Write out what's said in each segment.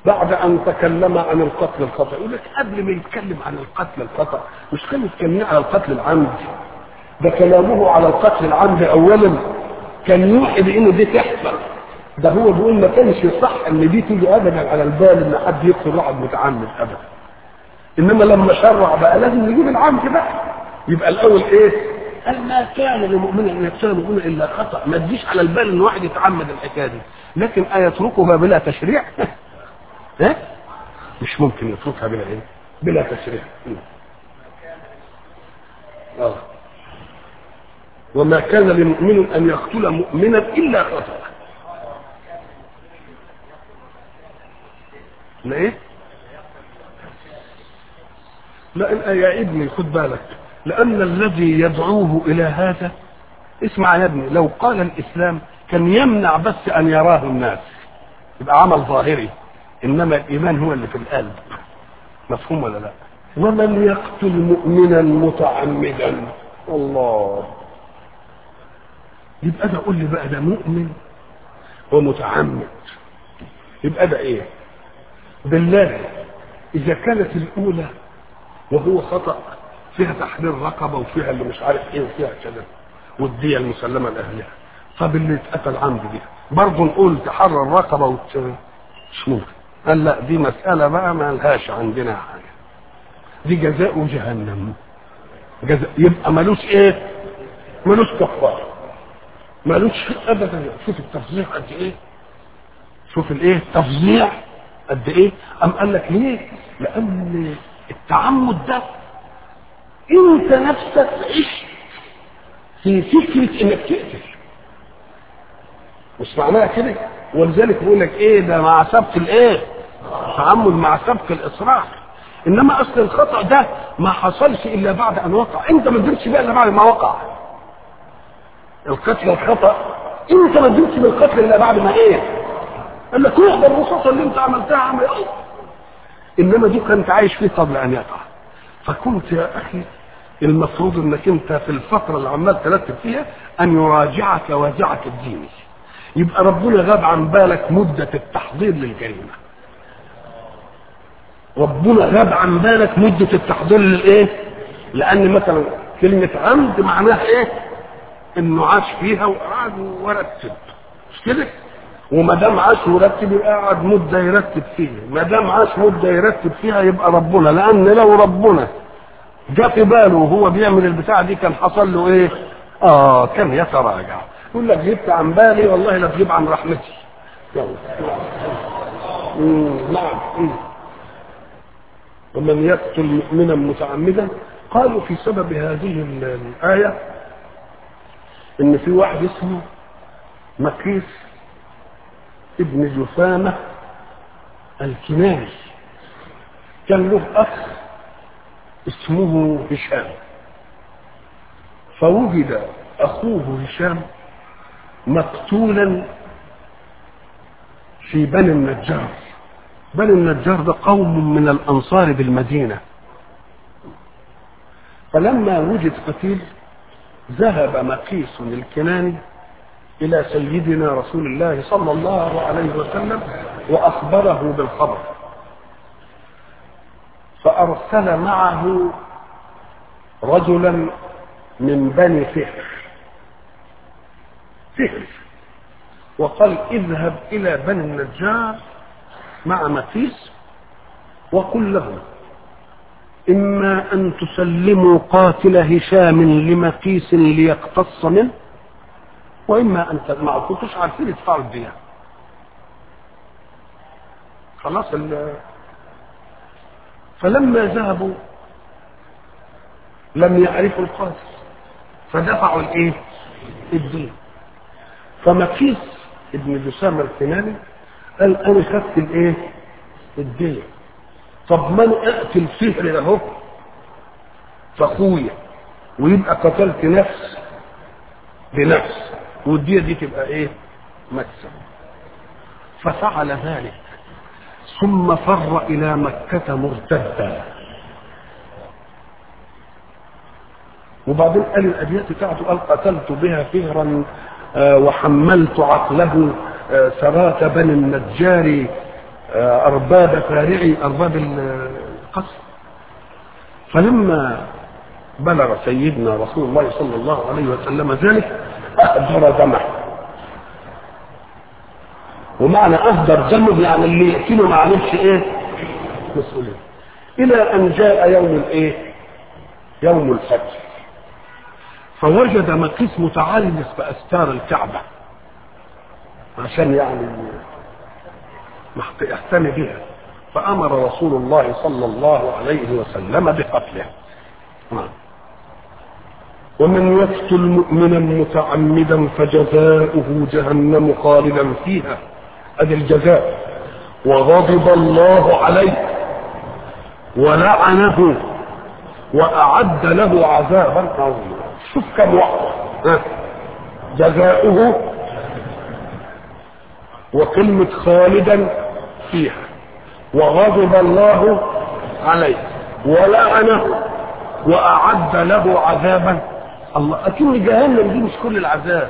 بعد ان تكلم عن القتل الخطا يقول لك قبل ما يتكلم عن القتل الخطا مش كان يتكلم على القتل العمد ده كلامه على القتل العمد اولا كان يوحي بانه دي تحصل ده هو بيقول ما كانش صح ان دي تيجي ابدا على البال ان حد يقتل واحد متعمد ابدا انما لما شرع بقى لازم يجيب العمد بقى يبقى الاول ايه قال ما كان لمؤمن ان يقتل مؤمنا الا خطا ما تجيش على البال ان واحد يتعمد الحكايه دي لكن ايتركها بلا تشريع ها مش ممكن يتركها بلا ايه بلا تشريع اه وما كان لمؤمن ان يقتل مؤمنا الا خطأ لا ايه لا يا ابني خد بالك لان الذي يدعوه الى هذا اسمع يا ابني لو قال الاسلام كان يمنع بس ان يراه الناس يبقى عمل ظاهري انما الايمان هو اللي في القلب مفهوم ولا لا ومن يقتل مؤمنا متعمدا الله يبقى ده قول لي بقى ده مؤمن ومتعمد يبقى ده ايه بالله اذا كانت الاولى وهو خطا فيها تحرير رقبه وفيها اللي مش عارف ايه وفيها كذا والديه المسلمه لاهلها طب اللي اتقتل عمد دي برضه نقول تحرر رقبه وت... مش ممكن قال لا دي مساله بقى ما لهاش عندنا حاجه دي جزاء جهنم جزاء يبقى ملوش ايه ملوش كفاره ملوش ابدا شوف التفظيع قد ايه شوف الايه تفظيع قد ايه ام قال لك ليه لان التعمد ده انت نفسك عشت في فكره انك تقتل مش معناها كده ولذلك بيقول لك ايه ده مع سبق الايه تعمد مع سبق الاصرار انما اصل الخطا ده ما حصلش الا بعد ان وقع انت ما درتش بقى الا بعد ما وقع القتل الخطا انت ما درتش بالقتل الا بعد ما ايه قال لك روح ده الرصاصه اللي انت عملتها عمل ايه انما دي كنت عايش فيه قبل ان يقع فكنت يا اخي المفروض انك انت في الفتره اللي عمال ترتب فيها ان يراجعك وازعك الديني يبقى ربنا غاب عن بالك مده التحضير للجريمه ربنا غاب عن بالك مده التحضير للايه لان مثلا كلمه عمد معناها ايه انه عاش فيها وقعد ورتب مش كده وما دام عاش ورتب يبقى قعد مده يرتب فيها ما دام عاش مده يرتب فيها يبقى ربنا لان لو ربنا جاء في باله وهو بيعمل البتاع دي كان حصل له ايه اه كان يتراجع يقول لك جبت عن بالي والله لا تجيب عن رحمتي يلا مم، نعم مم. ومن يقتل مؤمنا متعمدا قالوا في سبب هذه الآية إن في واحد اسمه مكيس ابن جثامة الكناني كان له أخ اسمه هشام فوجد أخوه هشام مقتولا في بني النجار بني النجار ده قوم من الأنصار بالمدينة فلما وجد قتيل ذهب مقيس الكناني إلى سيدنا رسول الله صلى الله عليه وسلم وأخبره بالخبر فأرسل معه رجلا من بني فهر فهر وقال اذهب إلى بني النجار مع مقيس وقل له إما أن تسلموا قاتل هشام لمقيس ليقتص منه وإما أن ما كنتوش عارفين يدفعوا الدية خلاص ال فلما ذهبوا لم يعرفوا القاتل فدفعوا الايه؟ الدين فمقيس ابن جسام الكناني قال انا خدت الايه؟ الدين طب من اقتل سحر اهو فاخويا ويبقى قتلت نفس بنفس والديه دي تبقى ايه؟ مكسب ففعل ذلك ثم فر الى مكه مرتدا وبعدين قال الابيات بتاعته قال قتلت بها فهرا آه، وحملت عقله آه، سرات بني النجار أرباب فارعي أرباب القصر فلما بلغ سيدنا رسول الله صلى الله عليه وسلم ذلك أهدر دمه ومعنى أهدر دمه يعني اللي يقتله ما عملش إيه مسؤولية إلى أن جاء يوم الإيه يوم الفتح فوجد مقيس متعلق بأستار الكعبة عشان يعني يحتمي بها فأمر رسول الله صلى الله عليه وسلم بقتله ومن يقتل مؤمنا متعمدا فجزاؤه جهنم خالدا فيها ادي الجزاء وغضب الله عليه ولعنه واعد له عذابا عظيما شوف كم واحده جزاؤه وكلمة خالدا فيها وغضب الله عليه ولعنه وأعد له عذابا الله أكن جهنم دي مش كل العذاب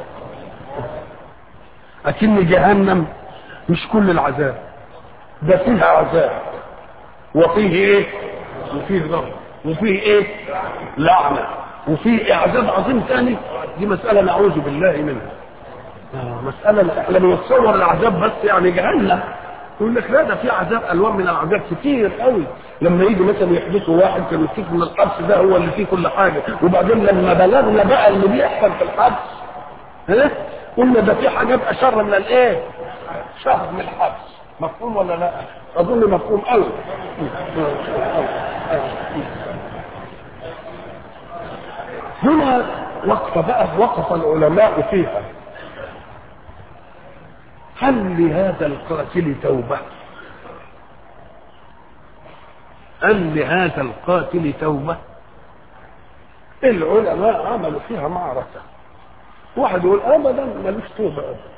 أكن جهنم مش كل العذاب ده فيها عذاب وفيه ايه وفيه ضرب وفيه ايه لعنة وفيه عذاب عظيم ثاني دي مسألة نعوذ بالله منها مسألة احنا بنتصور العذاب بس يعني جهنم يقول لك لا ده في عذاب الوان من العذاب كتير قوي لما يجي مثلا يحدثوا واحد كان يفتكر ان الحبس ده هو اللي فيه كل حاجه وبعدين لما بلغنا بقى اللي بيحصل في الحبس ها قلنا ده في حاجات اشر من الايه؟ شهر من الحبس مفهوم ولا لا؟ اظن مفهوم قوي هنا وقف بقى وقف العلماء فيها هل لهذا القاتل توبة هل لهذا القاتل توبة العلماء عملوا فيها معركة واحد يقول ابدا ملوش توبة ابدا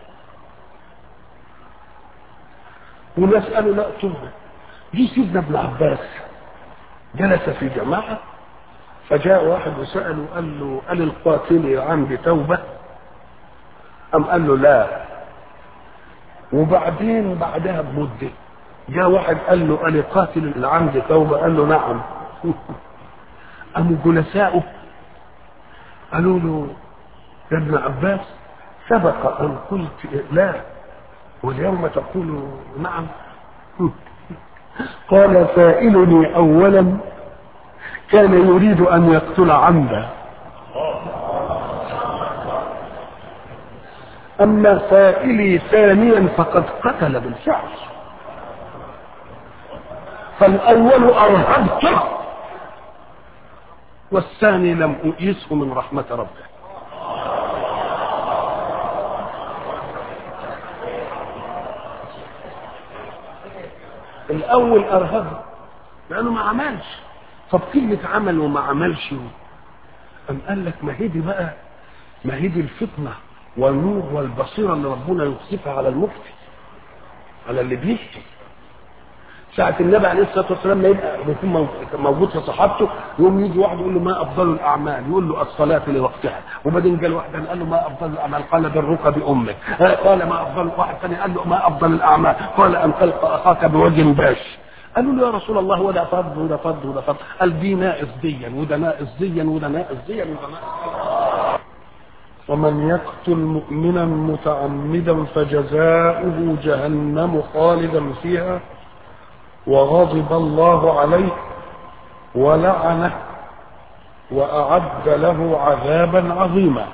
وناس قالوا لا توبة جه سيدنا ابن عباس جلس في جماعة فجاء واحد وسأله قال له قال القاتل عندي توبة أم قال له لا وبعدين بعدها بمدة جاء واحد قال له أنا قاتل اللي عندي توبة قال له نعم قاموا جلساؤه قالوا له يا ابن عباس سبق أن قلت لا واليوم تقول نعم قال سائلني أولا كان يريد أن يقتل عمدا أما سائلي ثانيا فقد قتل بالفعل فالأول أرهبته والثاني لم أؤيسه من رحمة ربه الأول أرهبه لأنه ما عملش طب كلمة عمل وما عملش أم قال لك ما هي دي بقى ما هي دي الفطنة والنور والبصيرة اللي ربنا يوصفها على المفتي على اللي بيفتي ساعة النبي عليه الصلاة والسلام ما يبقى بيكون موجود في صحابته يقوم يجي واحد يقول له ما أفضل الأعمال يقول له الصلاة لوقتها وبعدين قال واحد قال له ما أفضل الأعمال قال برك بأمك قال ما أفضل واحد ثاني قال له ما أفضل الأعمال قال أن تلقى أخاك بوجه باش قالوا له يا رسول الله وده فضل وده فضل وده فضل قال دي ناقص ديا وده ناقص ديا وده ناقص ديا وده ناقص ومن يقتل مؤمنا متعمدا فجزاؤه جهنم خالدا فيها وغضب الله عليه ولعنه واعد له عذابا عظيما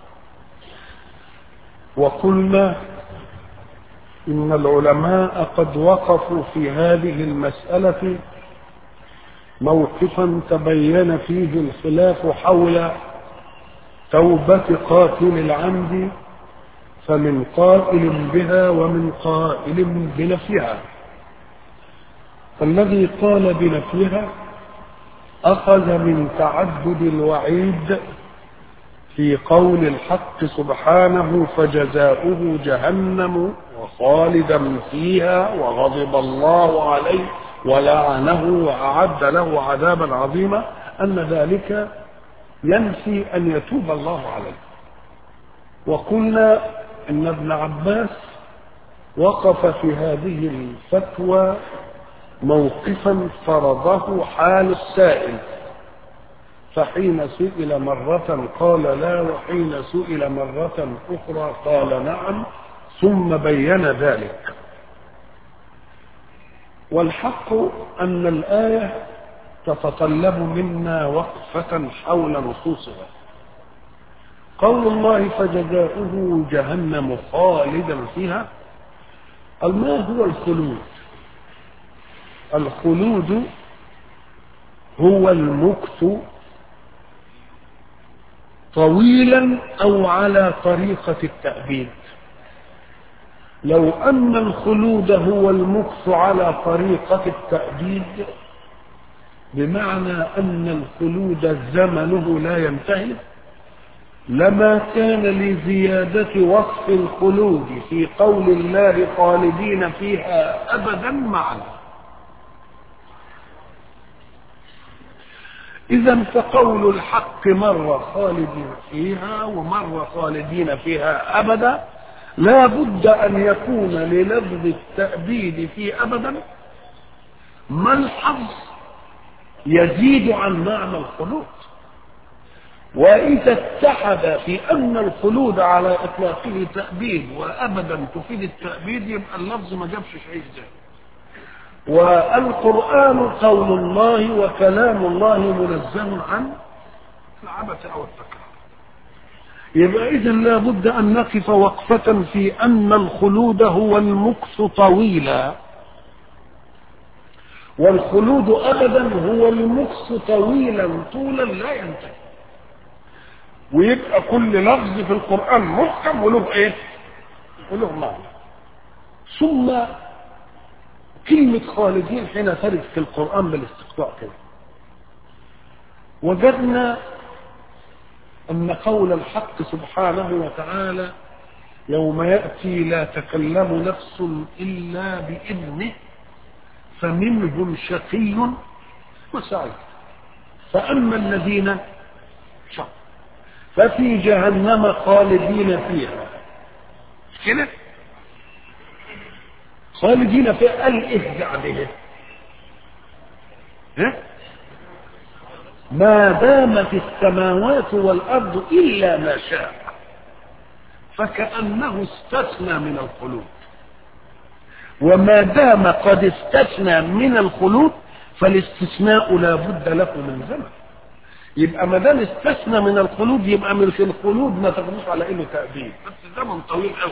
وقلنا ان العلماء قد وقفوا في هذه المساله موقفا تبين فيه الخلاف حول توبه قاتل العمد فمن قائل بها ومن قائل بنفيها فالذي قال بنفيها اخذ من تعدد الوعيد في قول الحق سبحانه فجزاؤه جهنم وخالدا فيها وغضب الله عليه ولعنه واعد له عذابا عظيما ان ذلك ينفي ان يتوب الله عليه وقلنا ان ابن عباس وقف في هذه الفتوى موقفا فرضه حال السائل فحين سئل مرة قال لا وحين سئل مرة أخرى قال نعم ثم بين ذلك والحق أن الآية تتطلب منا وقفة حول نصوصها قول الله فجزاؤه جهنم خالدا فيها ما هو الخلود الخلود هو المكث طويلا او على طريقه التابيد لو ان الخلود هو المكث على طريقه التابيد بمعنى ان الخلود زمنه لا ينتهي لما كان لزيادة وصف الخلود في قول الله خالدين فيها أبدا معنا إذا فقول الحق مرة خالدين فيها ومرة خالدين فيها أبدا لا بد أن يكون للفظ التأبيد في أبدا ملحظ يزيد عن معنى الخلود وإذا اتحد في أن الخلود على إطلاقه تأبيد وأبدا تفيد التأبيد يبقى اللفظ ما جابش شيء زي والقرآن قول الله وكلام الله منزه عن العبث أو التكرار يبقى إذا لابد أن نقف وقفة في أن الخلود هو المكث طويلا والخلود أبدا هو المكث طويلا طولا لا ينتهي ويبقى كل لفظ في القرآن محكم وله ايه وله معنى ثم كلمة خالدين حين ترد في القرآن بالاستقطاع كده وجدنا أن قول الحق سبحانه وتعالى يوم يأتي لا تكلم نفس إلا بإذنه فمنهم شقي وسعيد فأما الذين شقوا ففي جهنم خالدين فيها كده خالدين فيها قال ايه بعدها ها ما دامت السماوات والارض الا ما شاء فكانه استثنى من الخلود وما دام قد استثنى من الخلود فالاستثناء لا بد له من زمن يبقى ما دام استثنى من الخلود يبقى من في الخلود ما تاخدوش على انه تأبيد بس زمن طويل قوي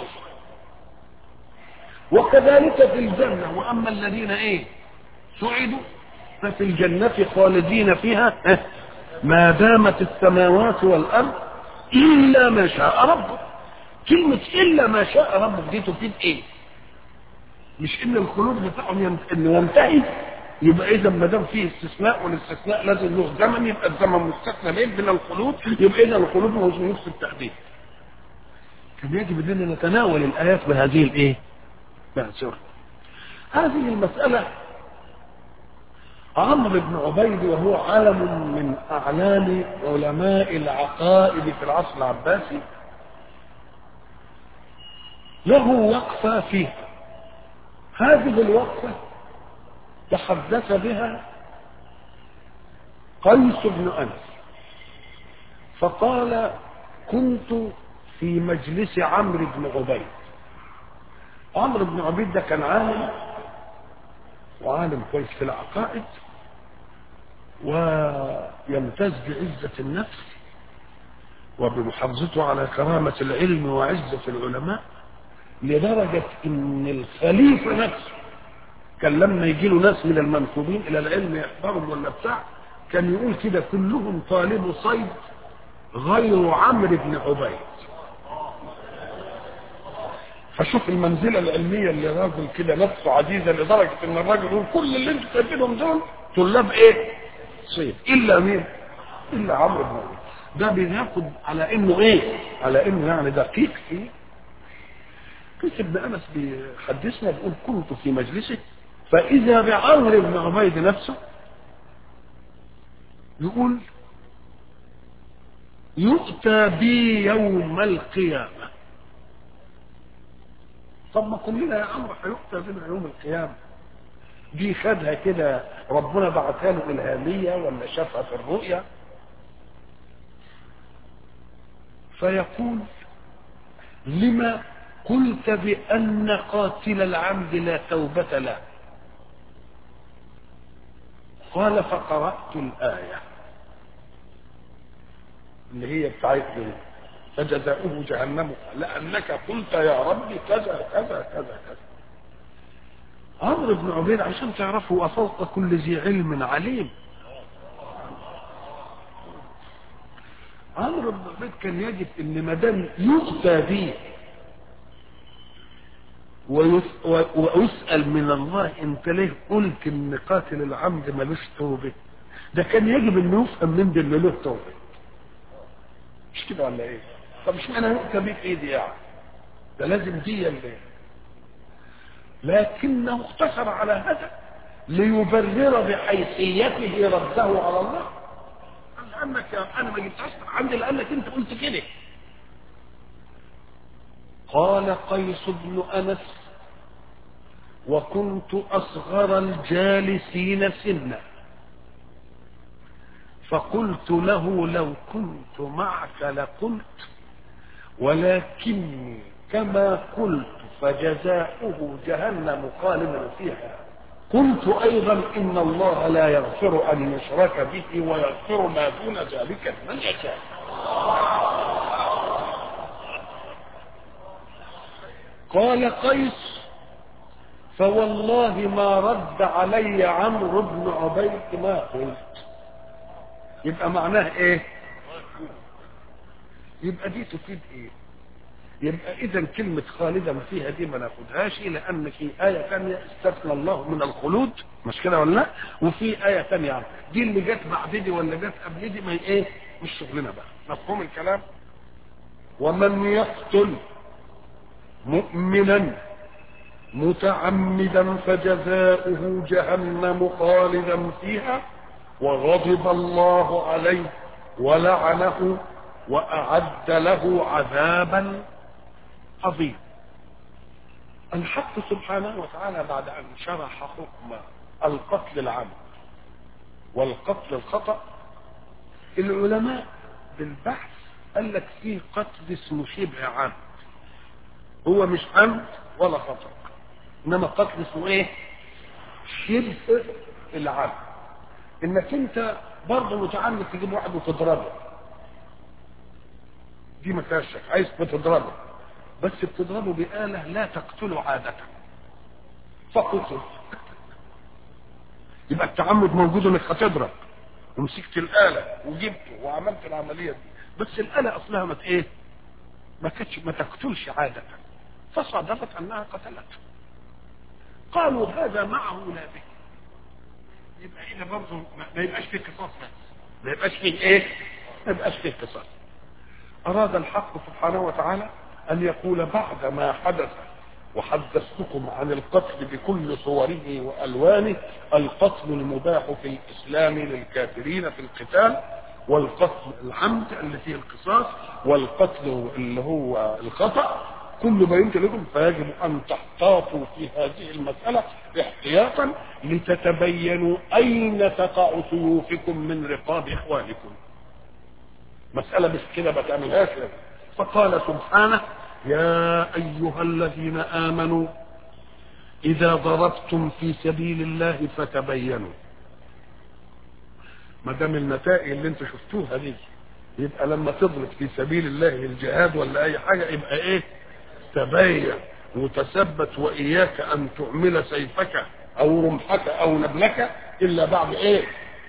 وكذلك في الجنة واما الذين ايه سعدوا ففي الجنة خالدين فيها ما دامت السماوات والارض الا ما شاء ربك كلمة الا ما شاء ربك دي تفيد ايه مش ان الخلود بتاعهم انه ينتهي يبقى اذا ما دام فيه استثناء والاستثناء لازم له زمن يبقى الزمن مستثنى به من الخلود يبقى اذا الخلود ما هوش نفس التحديد كان يجب اننا نتناول الايات بهذه الايه؟ بهذه هذه المساله عمرو بن عبيد وهو علم من اعلام علماء العقائد في العصر العباسي له وقفه فيه هذه الوقفه تحدث بها قيس بن انس فقال كنت في مجلس عمرو بن عبيد عمرو بن عبيد ده كان عالم وعالم كويس في العقائد ويمتاز بعزة النفس وبمحافظته على كرامة العلم وعزة العلماء لدرجة ان الخليفة نفسه كان لما يجي له ناس من المنسوبين الى العلم يحضرهم ولا بتاع كان يقول كده كلهم طالب صيد غير عمرو بن عبيد فشوف المنزله العلميه اللي راجل كده نفسه عزيزه لدرجه ان الراجل يقول كل اللي انتوا شايفينهم دول طلاب ايه؟ صيد الا مين؟ الا عمرو بن عبيد ده بياخد على انه ايه؟ على انه يعني دقيق فيه قيس بن انس بيحدثنا بيقول كنت في مجلسه فاذا بعمرو بن عبيد نفسه يقول يؤتى بي يوم القيامه طب ما كلنا يا عمرو هيؤتى بنا يوم القيامه دي خدها كده ربنا بعتها له الهاميه ولا شافها في الرؤيا فيقول لما قلت بأن قاتل العمد لا توبة له قال فقرأت الآية اللي هي بتاعتنا فجزاؤه جهنم لأنك قلت يا رب كذا كذا كذا كذا عمرو بن عبيد عشان تعرفوا وفوق كل ذي علم عليم عمرو بن عبيد كان يجب ان ما دام يؤتى به ويس- و- ويسأل من الله انت ليه قلت ان قاتل العمد ملوش توبة ده كان يجب انه يفهم من ده اللي له توبة مش كده ولا ايه طب مش معنى يؤتى بيه في ايدي يعني ده لازم دي اللي لكنه اقتصر على هذا ليبرر بحيثيته رده على الله قال لانك يا- انا ما جبتهاش عندي لانك انت قلت كده قال قيس بن انس وكنت اصغر الجالسين سنا فقلت له لو كنت معك لقلت ولكني كما قلت فجزاؤه جهنم خالدا فيها قلت ايضا ان الله لا يغفر ان يشرك به ويغفر ما دون ذلك لمن يشاء قال قيس فوالله ما رد علي عمرو بن عبيد ما قلت يبقى معناه ايه يبقى دي تفيد ايه يبقى اذا كلمة خالدا فيها دي ما ناخدهاش لان في آية ثانية استثنى الله من الخلود مش كده ولا لا وفي آية ثانية يعني. دي اللي جت بعد دي ولا جت قبل دي ما هي ايه مش شغلنا بقى مفهوم الكلام ومن يقتل مؤمنا متعمدا فجزاؤه جهنم خالدا فيها وغضب الله عليه ولعنه واعد له عذابا عظيما الحق سبحانه وتعالى بعد ان شرح حكم القتل العمد والقتل الخطا العلماء بالبحث قال لك فيه قتل اسمه شبه عمد هو مش عمد ولا خطا انما قتل اسمه ايه شبه العمد انك انت برضه متعمد تجيب واحد وتضربه دي ما فيهاش شك عايز بتضربه بس بتضربه بآلة لا تقتله عادة فقتل يبقى التعمد موجود انك هتضرب ومسكت الآلة وجبته وعملت العملية دي بس الآلة اصلها ما ايه ما كانتش ما تقتلش عادة فصادفت انها قتلته قالوا هذا معه لا به يبقى هنا برضه ما ما يبقاش فيه قصاص بس ما يبقاش فيه ايه ما يبقاش فيه قصاص أراد الحق سبحانه وتعالى أن يقول بعد ما حدث وحدثتكم عن القتل بكل صوره وألوانه القتل المباح في الإسلام للكافرين في القتال والقتل العمد اللي فيه القصاص والقتل اللي هو الخطأ كل بينت لكم فيجب أن تحتاطوا في هذه المسألة احتياطا لتتبينوا أين تقع سيوفكم من رقاب إخوانكم مسألة مش كده ما تعملهاش يعني. فقال سبحانه يا أيها الذين آمنوا إذا ضربتم في سبيل الله فتبينوا ما دام النتائج اللي انتوا شفتوها دي يبقى لما تضرب في سبيل الله الجهاد ولا أي حاجة يبقى إيه تبين وتثبت وإياك أن تعمل سيفك أو رمحك أو نبلك إلا بعد إيه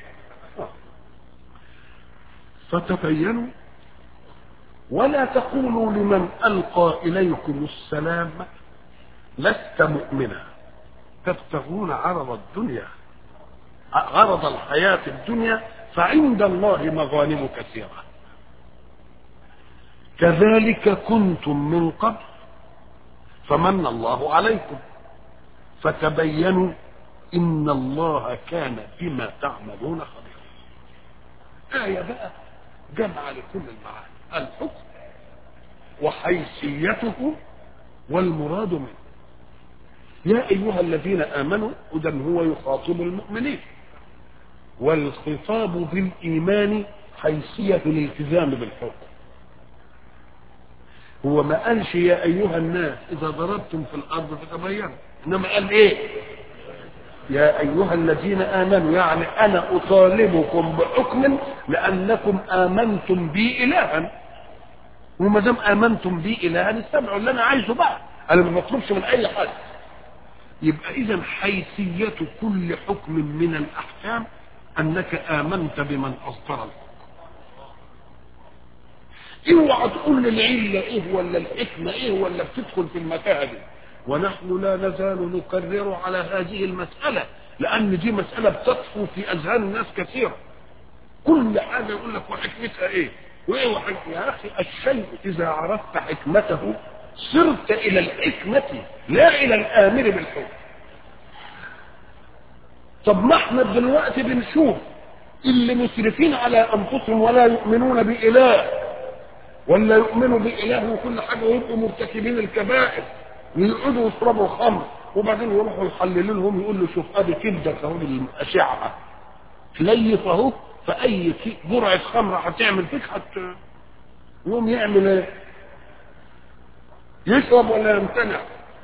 فتبينوا ولا تقولوا لمن القى اليكم السلام لست مؤمنا تبتغون عرض الدنيا عرض الحياه الدنيا فعند الله مغانم كثيره كذلك كنتم من قبل فمن الله عليكم فتبينوا ان الله كان بما تعملون خبيرا ايه بقى جمع لكل المعاني الحكم وحيثيته والمراد منه يا ايها الذين امنوا اذا هو يخاطب المؤمنين والخطاب بالايمان حيثيه الالتزام بالحكم هو ما قالش يا ايها الناس اذا ضربتم في الارض فتبينوا انما قال ايه يا ايها الذين امنوا يعني انا اطالبكم بحكم لانكم امنتم بي الها وما دام امنتم بي الها استمعوا اللي انا عايزه بقى انا ما بطلبش من اي حد يبقى اذا حيثيه كل حكم من الاحكام انك امنت بمن اصدر الحكم اوعى تقول لي العله ايه ولا الحكمه ايه ولا بتدخل في المتاهه دي ونحن لا نزال نكرر على هذه المساله لان دي مساله بتطفو في اذهان الناس كثيرا كل حاجه يقول لك وحكمتها ايه وايه وحكمتها يا اخي الشيء اذا عرفت حكمته صرت الى الحكمه لا الى الامر بالحكم طب ما احنا دلوقتي بنشوف اللي مسرفين على انفسهم ولا يؤمنون باله ولا يؤمنوا بإله وكل حاجة ويبقوا مرتكبين الكبائر ويقعدوا يشربوا خمر وبعدين يروحوا يحللوا لهم يقول له شوف ادي كبدك اهو بالاشعه تليف اهو فاي جرعه خمره هتعمل فيك حتى يقوم يعمل ايه؟ يشرب ولا يمتنع؟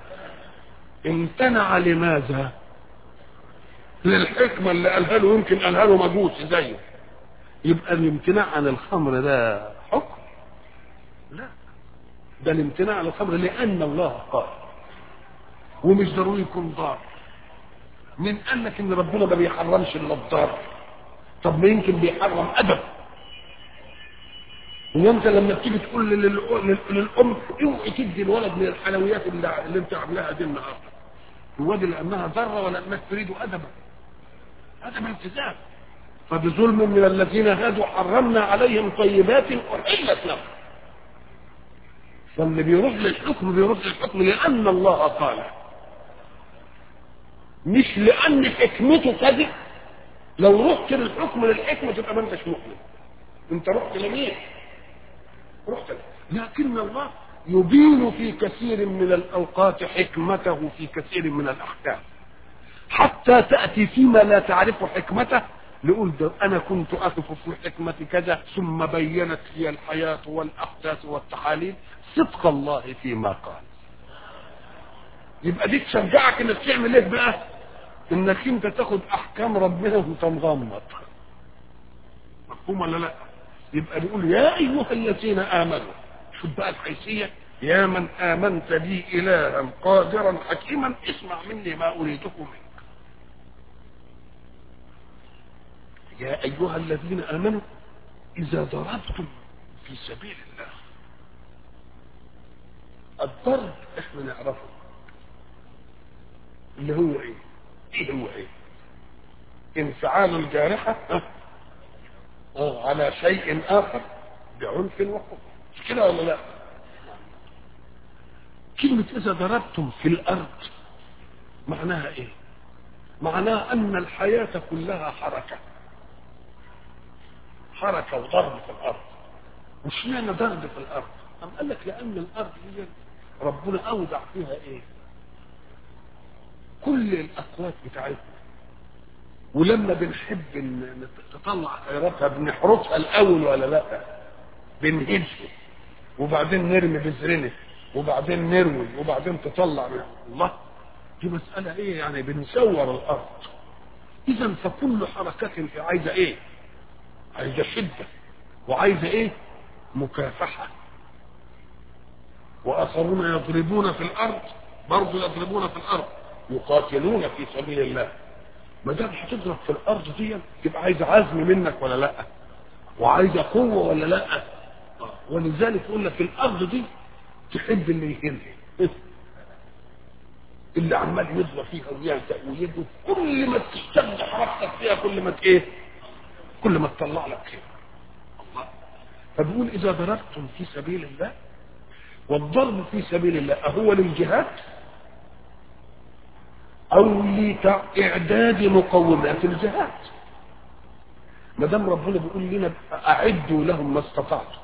امتنع لماذا؟ للحكمه اللي قالها له يمكن قالها له مجوس زيه يبقى الامتناع عن الخمر ده حكم لا ده الامتناع عن الخمر لان الله قال ومش ضروري يكون ضار من قال لك ان ربنا ما بيحرمش الا الضار طب ما يمكن بيحرم ادب وانت لما بتيجي تقول لل- للام اوعي تدي الولد من الحلويات اللي, اللي انت عاملاها دي النهارده الواد لانها ضاره ولانك تريد ادبا ادب التزام فبظلم من الذين هادوا حرمنا عليهم طيبات احلت لهم فاللي بيروح للحكم بيروح للحكم لان الله قال مش لان حكمته كذب لو رحت للحكم للحكمه تبقى ما انتش مؤمن انت رحت لمين رحت له. لكن الله يبين في كثير من الاوقات حكمته في كثير من الاحكام حتى تاتي فيما لا تعرف حكمته نقول ده انا كنت اقف في حكمه كذا ثم بينت لي الحياه والاحداث والتحاليل صدق الله فيما قال يبقى دي تشجعك انك تعمل ايه بقى انك انت تاخد احكام ربنا وانت مغمض مفهوم ولا لا يبقى بيقول يا ايها الذين امنوا شوف بقى الحيثيه يا من امنت بي الها قادرا حكيما اسمع مني ما اريده منك يا ايها الذين امنوا اذا ضربتم في سبيل الله الضرب احنا نعرفه اللي هو ايه ايه هو ايه انفعال الجارحة ها؟ اه على شيء اخر بعنف وحب مش كده ولا لا كلمة اذا ضربتم في الارض معناها ايه معناها ان الحياة كلها حركة حركة وضرب في الارض مش معنى ضرب في الارض أم قال لك لان الارض هي ربنا اودع فيها ايه كل الاقوات بتاعتنا ولما بنحب ان تطلع خيراتها بنحرسها الاول ولا لا بنهجه وبعدين نرمي بذرنا وبعدين نروي وبعدين تطلع من الله دي مسألة ايه يعني بنسور الارض اذا فكل حركة في عايزة ايه عايزة شدة وعايزة ايه مكافحة واخرون يضربون في الارض برضه يضربون في الارض يقاتلون في سبيل الله ما دام هتضرب في الارض دي تبقى عايز عزم منك ولا لا وعايزه قوه ولا لا ولذلك يقول لك الارض دي تحب اللي يهمها اللي عمال يضرب فيها ويهزأ ويده كل ما تشتد حركتك فيها كل ما ايه كل ما تطلع لك خير الله فبيقول اذا ضربتم في سبيل الله والضرب في سبيل الله أهو للجهاد أو لإعداد مقومات الجهاد ما دام ربنا بيقول لنا أعدوا لهم ما استطعتم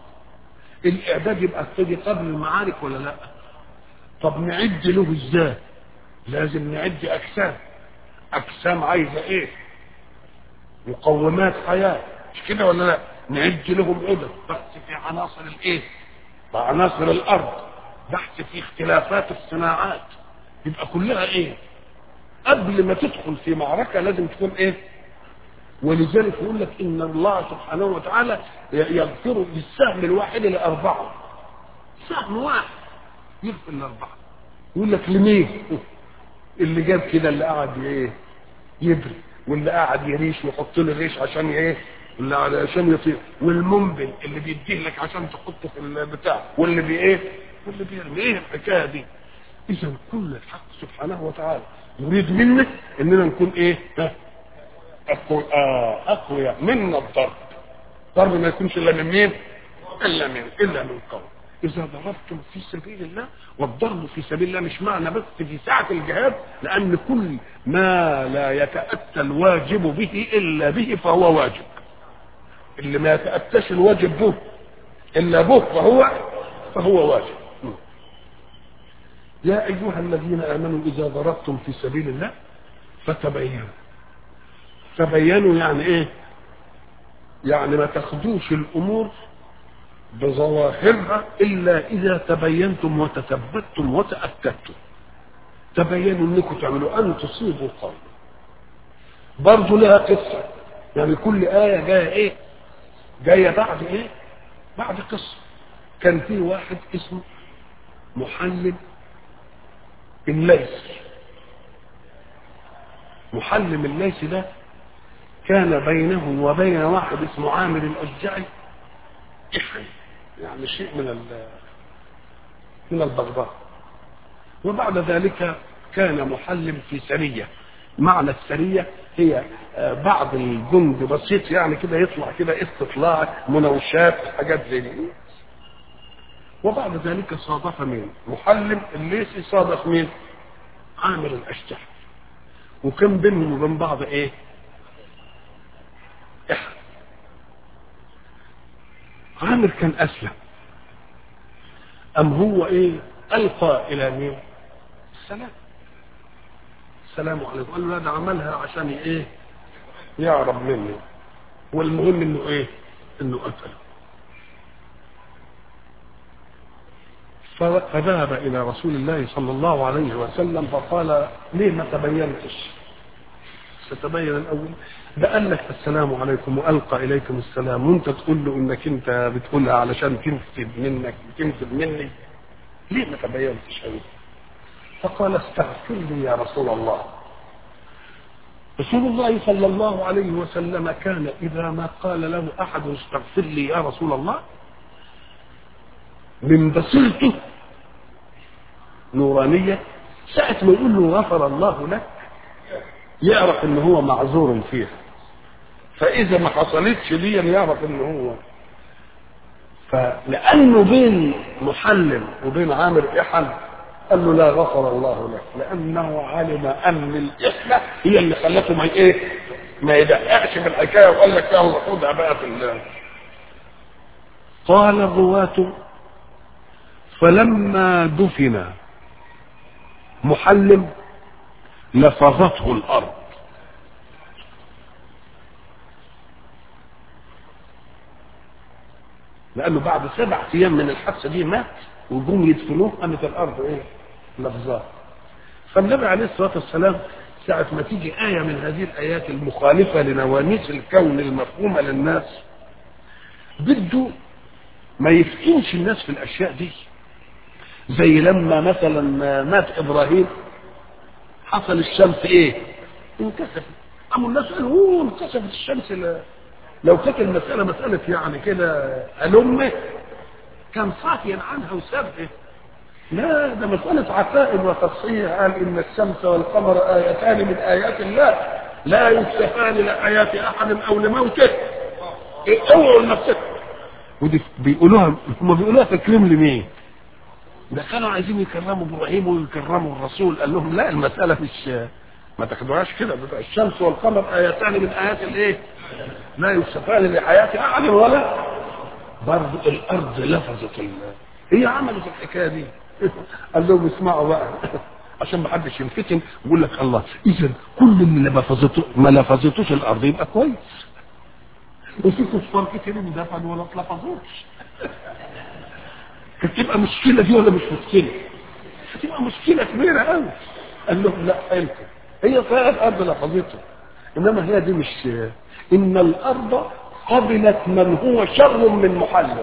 الإعداد يبقى ابتدي قبل المعارك ولا لا؟ طب نعد له إزاي؟ لازم نعد اجسام اجسام عايزه ايه مقومات حياه مش كده ولا لا نعد لهم عدد بحث في عناصر الايه وعناصر الارض بحث في اختلافات الصناعات يبقى كلها ايه قبل ما تدخل في معركة لازم تكون ايه ولذلك يقول لك ان الله سبحانه وتعالى يغفر بالسهم الواحد لاربعه سهم واحد يغفر لاربعه يقول لك لمين اللي جاب كده اللي قعد ايه يبري واللي قاعد يريش ويحط له ريش عشان ايه اللي عشان يطير والمنبل اللي بيديه لك عشان تحطه في البتاع واللي بي ايه واللي بيرمي ايه الحكايه دي اذا كل الحق سبحانه وتعالى يريد منا اننا نكون ايه ها أقوياء آه أقوياء منا الضرب ضرب ما يكونش إلا من مين إلا من إلا من قوم إذا ضربتم في سبيل الله والضرب في سبيل الله مش معنى بس في ساعة الجهاد لأن كل ما لا يتأتى الواجب به إلا به فهو واجب اللي ما يتأتاش الواجب به إلا به فهو فهو واجب يا أيها الذين آمنوا إذا ضربتم في سبيل الله فتبينوا تبينوا يعني إيه يعني ما تاخدوش الأمور بظواهرها إلا إذا تبينتم وتثبتم وتأكدتم تبينوا انكم تعملوا ان تصيبوا قوم برضه لها قصه يعني كل ايه جايه ايه جايه بعد ايه بعد قصه كان في واحد اسمه محلل الليث محلم الليث ده كان بينه وبين واحد اسمه عامر الاشجعي إحن يعني شيء من ال من البغضاء وبعد ذلك كان محلم في سرية معنى السرية هي بعض الجند بسيط يعني كده يطلع كده استطلاع مناوشات حاجات زي دي وبعد ذلك صادف مين محلم الليثي صادف مين عامر الاشجع وكان بينهم وبين بعض ايه إحن عامر كان اسلم ام هو ايه القى الى مين السلام السلام عليكم قال له لا ده عملها عشان ايه يعرب مني والمهم انه ايه انه قتله فذهب الى رسول الله صلى الله عليه وسلم فقال ليه ما تبينتش تتبين الاول ده قال لك السلام عليكم والقى اليكم السلام وانت تقول له انك انت بتقولها علشان تنفذ منك تنفذ مني ليه ما تبينتش أيضا فقال استغفر لي يا رسول الله رسول الله صلى الله عليه وسلم كان إذا ما قال له أحد استغفر لي يا رسول الله من بصيرته نورانية ساعة ما يقول له غفر الله لك يعرف ان هو معذور فيها فإذا ما حصلتش دي يعرف ان هو فلأنه بين محلم وبين عامر إحن قال له لا غفر الله لك لأنه علم أن الإحنة هي اللي خلته ما إيه ما يدققش في الحكاية وقال لك يلا خدها بقى في الله قال الرواة فلما دفن محلم لفظته الأرض لانه بعد سبع ايام من الحادثه دي مات وجم يدفنوه قامت الارض ايه؟ لفظات فالنبي عليه الصلاه والسلام ساعة ما تيجي آية من هذه الآيات المخالفة لنواميس الكون المفهومة للناس بده ما يفتنش الناس في الأشياء دي زي لما مثلا مات إبراهيم حصل الشمس إيه؟ انكسفت قاموا الناس قالوا انكسفت الشمس لا لو كانت المسألة مسألة يعني كده ألمة كان صافيا عنها وسابها لا ده مسألة عقائد وتصحيح قال إن الشمس والقمر آيتان من آيات الله لا يكشفان لآيات أحد أو لموته اوعوا لنفسكم ودي بيقولوها هم بيقولوها تكريم لمين؟ ده كانوا عايزين يكرموا ابراهيم ويكرموا الرسول قال لهم لا المسألة مش ما تاخدوهاش كده بيبقى الشمس والقمر آيتان من آيات الإيه؟ لا يوصفان لحياة أحد ولا برضه الأرض لفظت الله هي عملت الحكاية دي قال لهم اسمعوا بقى عشان ما حدش ينفتن ويقول لك الله اذا كل اللي ما لفظته ما لفظتوش الارض يبقى كويس وفي كفار كتير اندفنوا ولا اتلفظوش كانت تبقى مشكله دي ولا مش مشكله؟ هتبقى مشكله كبيره قوي قال لهم لا حيلكم هي صحيح الارض لفظته انما هي دي مش ان الارض قبلت من هو شر من محلل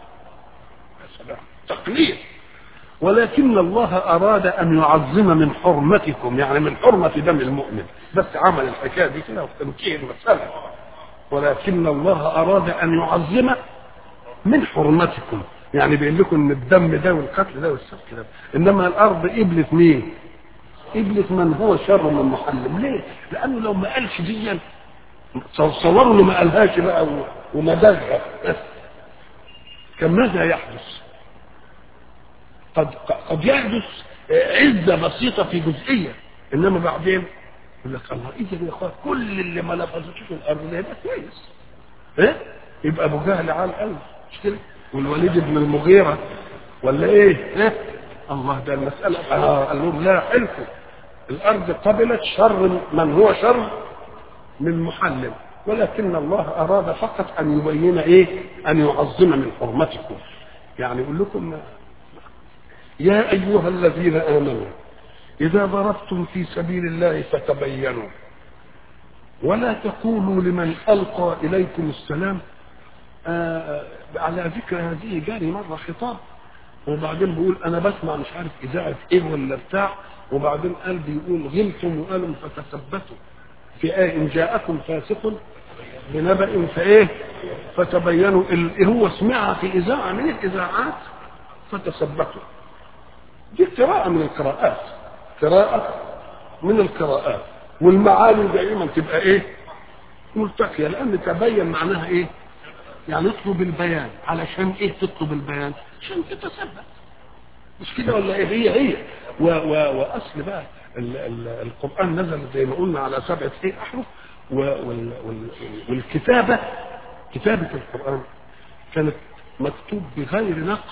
تقليد ولكن الله اراد ان يعظم من حرمتكم يعني من حرمه دم المؤمن بس عمل الحكايه دي كده وتنتهي المساله ولكن الله اراد ان يعظم من حرمتكم يعني بيقول لكم ان الدم ده والقتل ده والسفك ده انما الارض قبلت مين؟ قبلت من هو شر من محلم ليه؟ لانه لو ما قالش دي تصوروا انه ما قالهاش بقى وما دزها كان ماذا يحدث؟ قد قد يحدث عزه بسيطه في جزئيه انما بعدين يقول لك الله اذا يا اخوان كل اللي ما لفظتوش الارض ده يبقى كويس ايه؟ يبقى ابو جهل على القلب مش كده؟ والوليد بن المغيره ولا ايه؟ ايه؟ الله ده المساله آه قال لهم لا حلفوا الارض قبلت شر من هو شر من محلل ولكن الله اراد فقط ان يبين ايه؟ ان يعظم من حرمتكم يعني يقول لكم يا ايها الذين امنوا اذا ضربتم في سبيل الله فتبينوا ولا تقولوا لمن القى اليكم السلام آه على ذكر هذه جاري مره خطاب وبعدين بيقول انا بسمع مش عارف اذاعه ايه ولا بتاع وبعدين قال بيقول غلتم وقالوا فتثبتوا في ايه ان جاءكم فاسق بنبأ فايه فتبينوا اللي هو سمعها في اذاعه من الاذاعات فتثبتوا دي قراءة من القراءات قراءة من القراءات والمعاني دائما تبقى ايه ملتقية لان تبين معناها ايه يعني اطلب البيان علشان ايه تطلب البيان عشان تتثبت مش كده ولا ايه هي هي و و واصل بقى ال ال القران نزل زي ما قلنا على سبعه ايه احرف وال وال والكتابه كتابه القران كانت مكتوب بغير نقد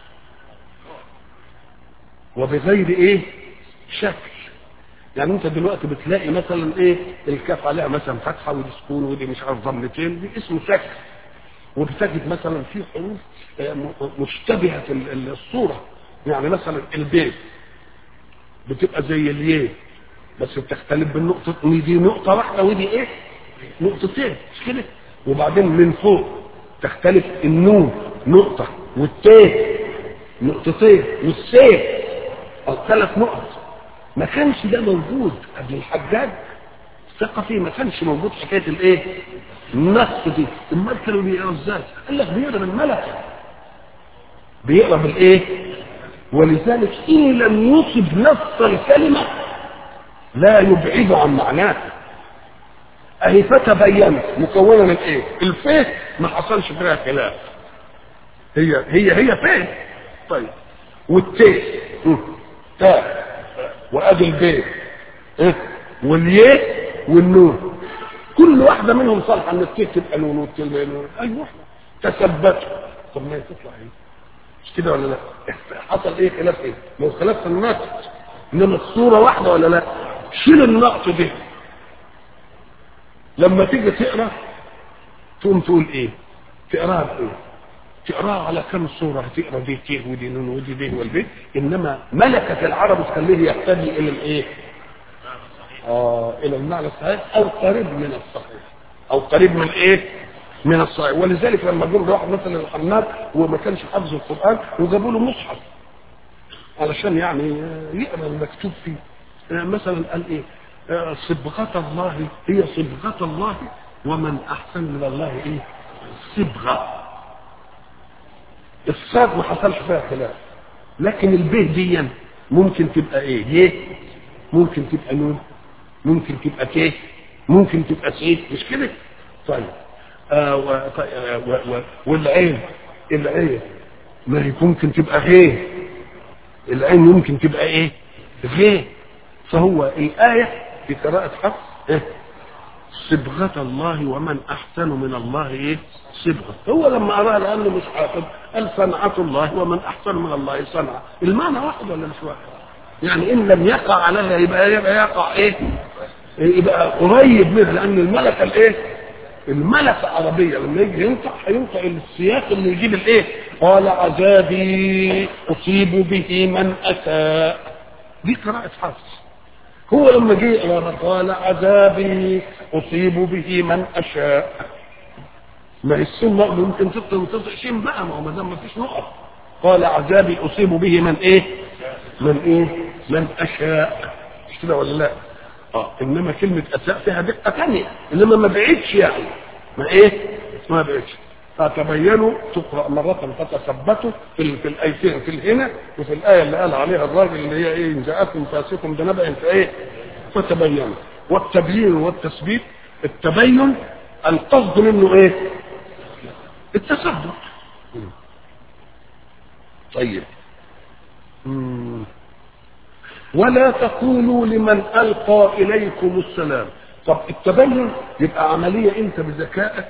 وبغير ايه شكل يعني انت دلوقتي بتلاقي مثلا ايه الكاف عليها مثلا فتحه ودي سكون ودي مش عارف ضمتين دي اسمه شكل وبتجد مثلا في حروف مشتبهه الصوره يعني مثلا البيت بتبقى زي اليه بس بتختلف بالنقطه دي نقطه واحده ودي ايه نقطتين مش كده وبعدين من فوق تختلف النون نقطه والتاء نقطتين والسين ثلاث نقط ما كانش ده موجود قبل الحجاج الثقفي ما كانش موجود حكايه الايه؟ النص دي امال كانوا بيقرا ازاي؟ قال لك بيقرا بالملكه بيقرا بالايه؟ ولذلك ان لم يصب نص الكلمه لا يبعد عن معناها اهي فتبينت مكونه من ايه؟ الفه ما حصلش فيها خلاف هي هي هي فين؟ طيب والتاء تاء وادي البيت إيه؟ والياء والنون كل واحدة منهم صالحة ان التاء تبقى نون والتاء تبقى نون اي واحدة تثبتوا طب ما هي تطلع ايه؟ مش كده ولا لا؟ حصل ايه خلاف ايه؟ ما هو خلاف في النقط انما الصورة واحدة ولا لا؟ شيل النقط دي لما تيجي تقرا تقوم تقول ايه؟ تقراها بايه؟ تقراها على كم صورة هتقرا دي تيه ودي نون ودي دي والبيت إنما ملكة العرب تخليه يهتدي إلى الإيه؟ آه إلى المعنى الصحيح أو قريب من الصحيح أو قريب من إيه؟ من الصحيح ولذلك لما جم واحد مثلا الحماد وما كانش حافظ القرآن وجابوا له مصحف علشان يعني يقرا المكتوب فيه مثلا قال إيه؟ صبغة الله هي صبغة الله ومن أحسن من الله إيه؟ صبغة الصاد ما حصلش فيها خلاف لكن البه دي ممكن تبقى ايه يه ممكن تبقى نون ممكن تبقى تيه ممكن تبقى سيد مش كده طيب آه و... آه و... و... والعين العين ما هي ممكن تبقى غيه العين ممكن تبقى ايه غيه فهو الآية في قراءة حفص إيه؟ صبغة الله ومن أحسن من الله إيه؟ صبغة هو لما أراها لأنه مش حافظ قال صنعة الله ومن أحسن من الله صنعة المعنى واحد ولا مش واحد؟ يعني ان لم يقع عليها يبقى يبقى يقع ايه يبقى قريب منها لان الملكه الايه الملكه عربيه لما يجي ينطق هينطق السياق اللي يجيب الايه قال عذابي اصيب به من اساء دي قراءه حفص هو لما جه يقرا قال عذابي اصيب به من اشاء ما هي السنه ممكن تنطق شين بقى ما هو ما دام ما فيش نقط قال عذابي اصيب به من ايه من ايه من اشاء مش كده ولا لا اه انما كلمه اساء فيها دقه ثانيه انما ما بعيدش يعني ما ايه ما بعيدش فتبينوا تقرا مره فتثبتوا في في الايتين في هنا وفي الايه اللي قال عليها الراجل اللي هي ايه ان جاءكم فاسق بنبأ فايه فتبينوا والتبيين والتثبيت التبين القصد منه ايه التثبت طيب مم. ولا تقولوا لمن القى اليكم السلام طب التبين يبقى عمليه انت بذكائك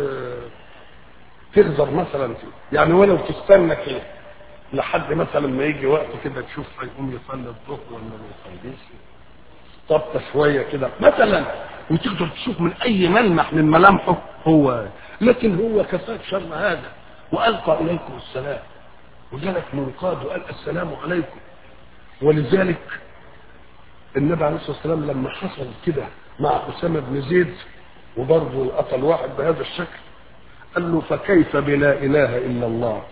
تغزر مثلا فيه يعني ولو تستنى كده لحد مثلا ما يجي وقت كده تشوف هيقوم يصلي الظهر ولا ما يصليش طب شويه كده مثلا وتقدر تشوف من اي ملمح من ملامحه هو لكن هو كفاك شر هذا والقى اليكم السلام وجالك منقاد وقال السلام عليكم ولذلك النبي عليه الصلاه والسلام لما حصل كده مع اسامه بن زيد وبرضه قتل واحد بهذا الشكل قال له فكيف بلا اله الا الله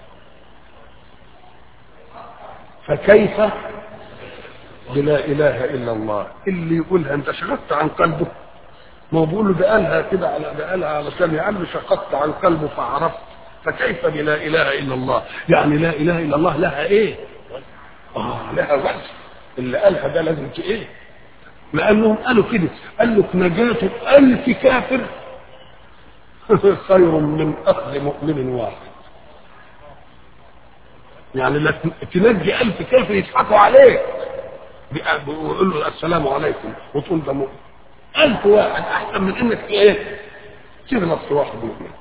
فكيف بلا اله الا الله اللي يقولها انت شغلت عن قلبه ما هو بيقول له ده قالها كده على ده قالها علشان يا عم شققت عن قلبه فعرفت فكيف بلا اله الا الله يعني لا اله الا الله لها ايه اه لها وزن اللي قالها ده لازم ايه لانهم قالوا كده قال لك نجاة ألف كافر خير من أخذ مؤمن واحد يعني لا تنجي ألف كافر يضحكوا عليك ويقول له السلام عليكم وتقول ده مؤمن ألف واحد أحسن من إنك إيه تغلط في واحد مؤمن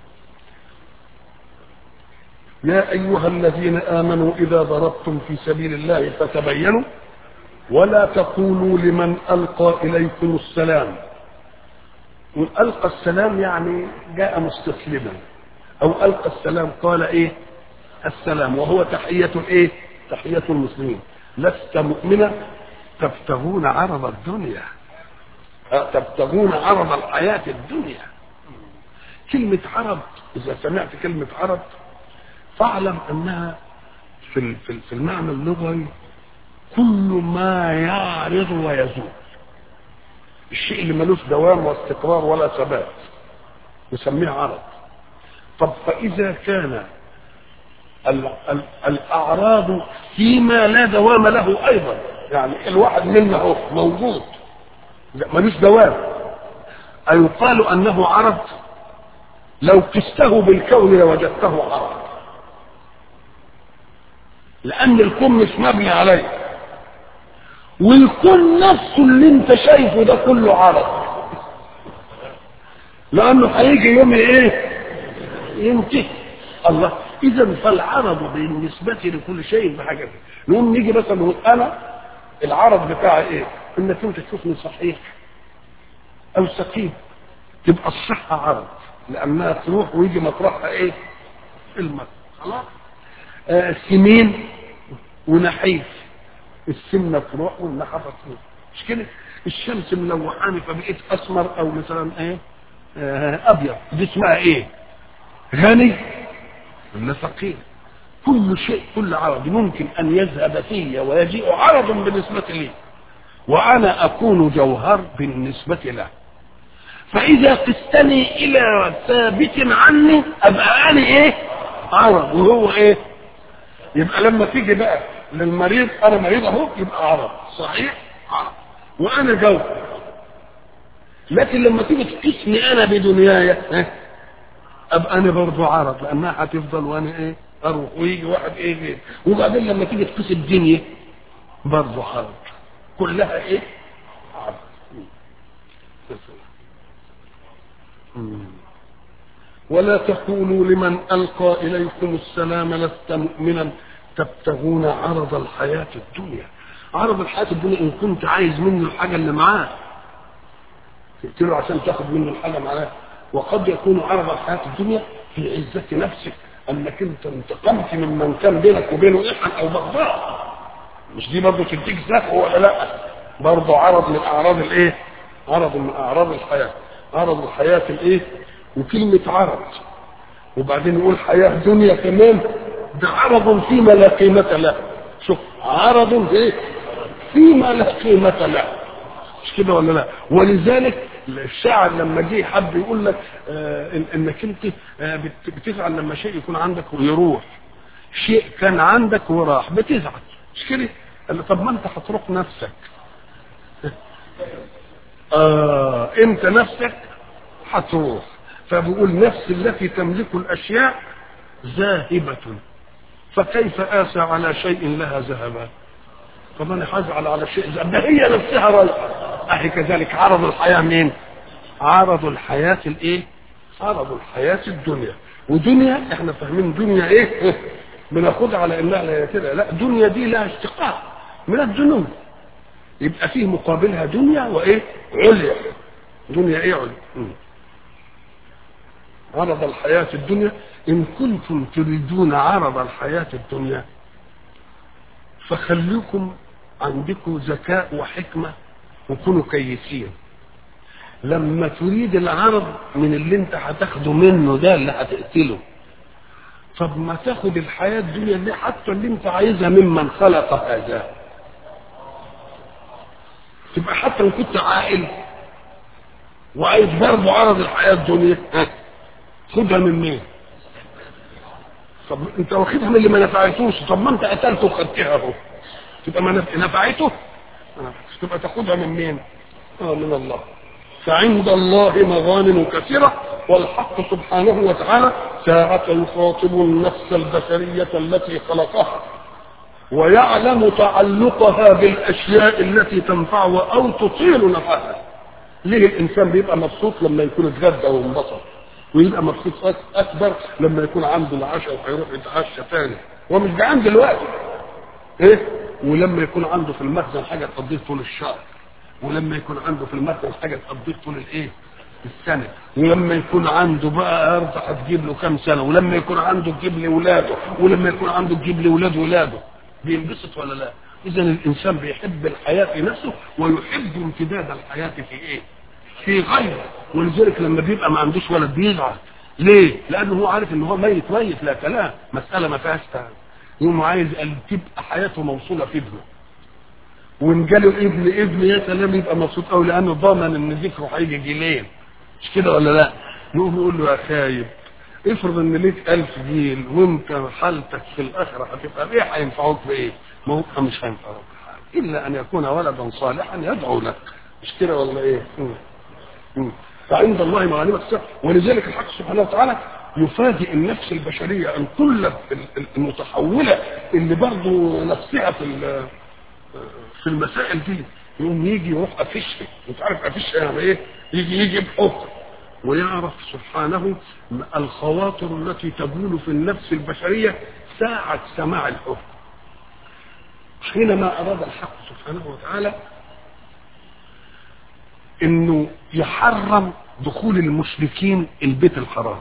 يا أيها الذين آمنوا إذا ضربتم في سبيل الله فتبينوا ولا تقولوا لمن ألقى إليكم السلام ألقى السلام يعني جاء مستسلما أو ألقى السلام قال إيه السلام وهو تحية إيه تحية المسلمين لست مؤمنا تبتغون عرض الدنيا تبتغون عرض الحياة الدنيا كلمة عرض إذا سمعت كلمة عرض فاعلم أنها في في المعنى اللغوي كل ما يعرض ويزول الشيء اللي ملوش دوام واستقرار ولا ثبات نسميه عرض طب فإذا كان ال ال الأعراض فيما لا دوام له أيضا يعني الواحد منا هو موجود ملوش دوام أيقال أنه عرض لو قسته بالكون لوجدته عرض لأن الكون مش مبني عليه والكون نفسه اللي انت شايفه ده كله عرض لانه هيجي يوم ايه ينتهي الله اذا فالعرض بالنسبه لكل شيء بحاجه نقوم نيجي مثلا نقول انا العرض بتاعي ايه انك انت تشوفني صحيح او سقيم تبقى الصحه عرض لانها تروح ويجي مطرحها ايه المرض خلاص آه سمين ونحيف السمنه تروح والنحافه تروح مش كده الشمس ملوحاني فبقيت اسمر او مثلا ايه آه ابيض دي اسمها ايه غني ولا فقير كل شيء كل عرض ممكن ان يذهب في ويجيء عرض بالنسبه لي وانا اكون جوهر بالنسبه له فاذا قستني الى ثابت عني ابقى انا ايه عرض وهو ايه يبقى لما تيجي بقى للمريض انا مريض اهو يبقى عرض صحيح عرض وانا جوهر لكن لما تيجي تقيسني انا بدنياي ابقى انا برضه عرض لانها هتفضل وانا ايه اروح ويجي واحد ايه غير وبعدين لما تيجي تقيس الدنيا برضه عرض كلها ايه عرض ولا تقولوا لمن القى اليكم السلام لست مؤمنا تبتغون عرض الحياه الدنيا عرض الحياه الدنيا ان كنت عايز منه الحاجه اللي معاه تقتله عشان تاخد منه الحاجه معاه وقد يكون عرض الحياه الدنيا في عزه نفسك انك انت انتقمت ممن كان بينك وبينه احد او بغضاء مش دي برضه تديك زهو ولا لا برضه عرض من اعراض الايه عرض من اعراض الحياه عرض الحياه الايه وكلمه عرض وبعدين يقول حياه دنيا كمان ده عرض فيما لا قيمه له شوف عرض ايه فيما لا قيمه له مش كده ولا لا ولذلك الشاعر لما جه حب يقول لك آه إن انك انت آه بت- بتزعل لما شيء يكون عندك ويروح شيء كان عندك وراح بتزعل مش كده قال له طب ما انت هتروح نفسك آه انت نفسك هتروح فبيقول نفس التي تملك الاشياء ذاهبة فكيف آسى على شيء لها ذهبا طب انا هزعل على شيء ذهب ده هي نفسها رايحة اهي كذلك عرض الحياة مين عرض الحياة الايه عرض الحياة الدنيا ودنيا احنا فاهمين دنيا ايه بناخدها على انها لا كده لا دنيا دي لها اشتقاق من الذنوب يبقى فيه مقابلها دنيا وايه عليا دنيا ايه عليا مم. عرض الحياة الدنيا إن كنتم تريدون عرض الحياة الدنيا فخليكم عندكم ذكاء وحكمة وكونوا كيسين لما تريد العرض من اللي انت هتاخده منه ده اللي هتقتله طب ما تاخد الحياة الدنيا دي حتى اللي انت عايزها ممن خلق هذا تبقى حتى لو كنت عاقل وعايز برضه عرض الحياة الدنيا ها، خدها من مين؟ طب انت واخدها من اللي ما نفعتوش طب ما انت قتلته وخدتها اهو تبقى ما نف- نفعته آه، تبقى تاخدها من مين؟ اه من الله فعند الله مغانم كثيرة والحق سبحانه وتعالى ساعة يخاطب النفس البشرية التي خلقها ويعلم تعلقها بالأشياء التي تنفعه أو تطيل نفعها ليه الإنسان بيبقى مبسوط لما يكون اتغدى وانبسط ويبقى مبسوط أك- أكبر لما يكون عنده العشاء وهيروح يتعشى تاني هو مش جعان دلوقتي ايه ولما يكون عنده في المخزن حاجه تقضيه طول الشهر ولما يكون عنده في المخزن حاجه تقضيه طول الايه السنه ولما يكون عنده بقى ارض هتجيب له كام سنه ولما يكون عنده تجيب لي ولاده ولما يكون عنده تجيب لي ولاد ولاده بينبسط ولا لا اذا الانسان بيحب الحياه في نفسه ويحب امتداد الحياه في ايه في غيره ولذلك لما بيبقى ما عندوش ولد بيزعل ليه لانه هو عارف ان هو ميت ميت لا كلام مساله ما فيهاش تعب يقوم عايز قال تبقى حياته موصوله في ابنه وان جاله ابن ابن يا سلام يبقى مبسوط قوي لانه ضامن ان ذكره هيجي جيلين مش كده ولا لا؟ يقوم يقول له يا خايب افرض ان ليك ألف جيل وانت حالتك في الاخره هتبقى ايه هينفعوك بايه؟ ما هو مش هينفعوك بحاجه الا ان يكون ولدا صالحا يدعو لك مش كده ولا ايه؟ مم. مم. فعند الله مغانم السر ولذلك الحق سبحانه وتعالى يفاجئ النفس البشريه ان كل المتحوله اللي برضه نفسها في ال- في المسائل دي يقوم يجي يروح قافشها انت عارف قافشها يعني ايه؟ يجي يجي بحكم ويعرف سبحانه الخواطر التي تجول في النفس البشريه ساعه سماع الحكم حينما اراد الحق سبحانه وتعالى انه يحرم دخول المشركين البيت الحرام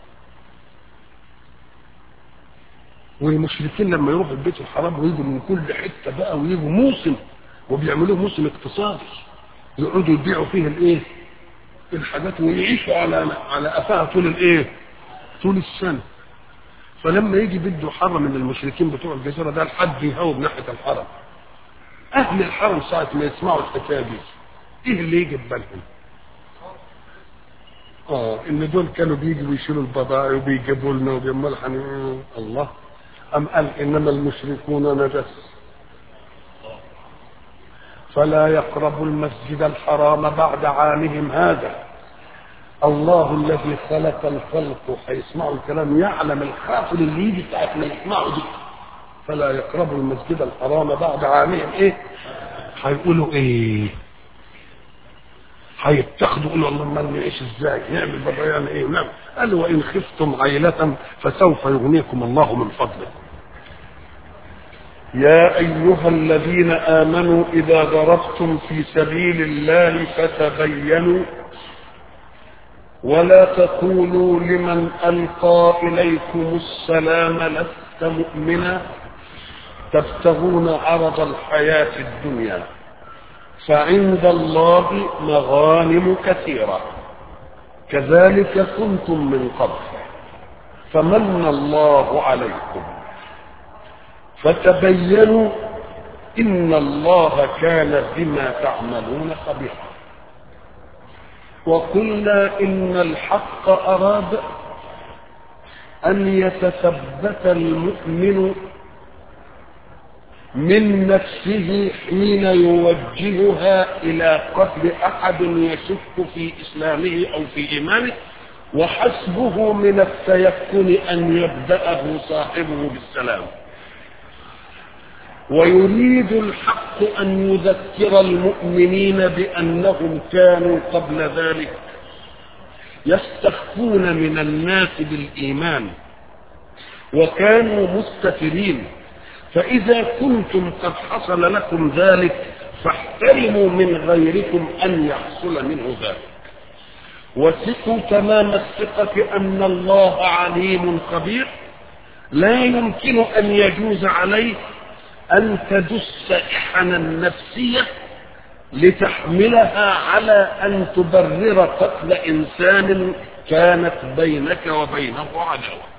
والمشركين لما يروحوا البيت الحرام ويجوا من كل حته بقى ويجوا موسم وبيعملوه موسم اقتصادي يقعدوا يبيعوا فيه الايه؟ الحاجات ويعيشوا على على قفاها طول الايه؟ طول السنه فلما يجي بده يحرم من المشركين بتوع الجزيره ده لحد يهوب ناحيه الحرم اهل الحرم ساعه ما يسمعوا الحكايه دي ايه اللي يجي في بالهم؟ اه ان دول كانوا بيجوا يشيلوا البضائع وبيجيبوا لنا وبيعملوا حن- الله ام قال انما المشركون نجس فلا يقربوا المسجد الحرام بعد عامهم هذا الله الذي خلق الخلق هيسمعوا الكلام يعلم الخافل اللي يجي ساعه ما يسمعوا دي فلا يقربوا المسجد الحرام بعد عامهم ايه هيقولوا ايه هيتخذوا يقولوا اللهم ما نعيش ازاي نعمل بابا يعني ايه نعم قال وان خفتم عيلة فسوف يغنيكم الله من فضله يا أيها الذين آمنوا إذا ضربتم في سبيل الله فتبينوا ولا تقولوا لمن ألقى إليكم السلام لست مؤمنا تبتغون عرض الحياة الدنيا فعند الله مغانم كثيرة كذلك كنتم من قبل فمن الله عليكم فتبينوا إن الله كان بما تعملون خبيرا وقلنا إن الحق أراد أن يتثبت المؤمن من نفسه حين يوجهها إلى قتل أحد يشك في إسلامه أو في إيمانه وحسبه من التيقن أن يبدأه صاحبه بالسلام ويريد الحق أن يذكر المؤمنين بأنهم كانوا قبل ذلك يستخفون من الناس بالإيمان وكانوا مستترين فإذا كنتم قد حصل لكم ذلك فاحترموا من غيركم أن يحصل منه ذلك وثقوا تمام الثقة أن الله عليم خبير لا يمكن أن يجوز عليه أن تدس إحنا النفسية لتحملها على أن تبرر قتل إنسان كانت بينك وبينه عداوة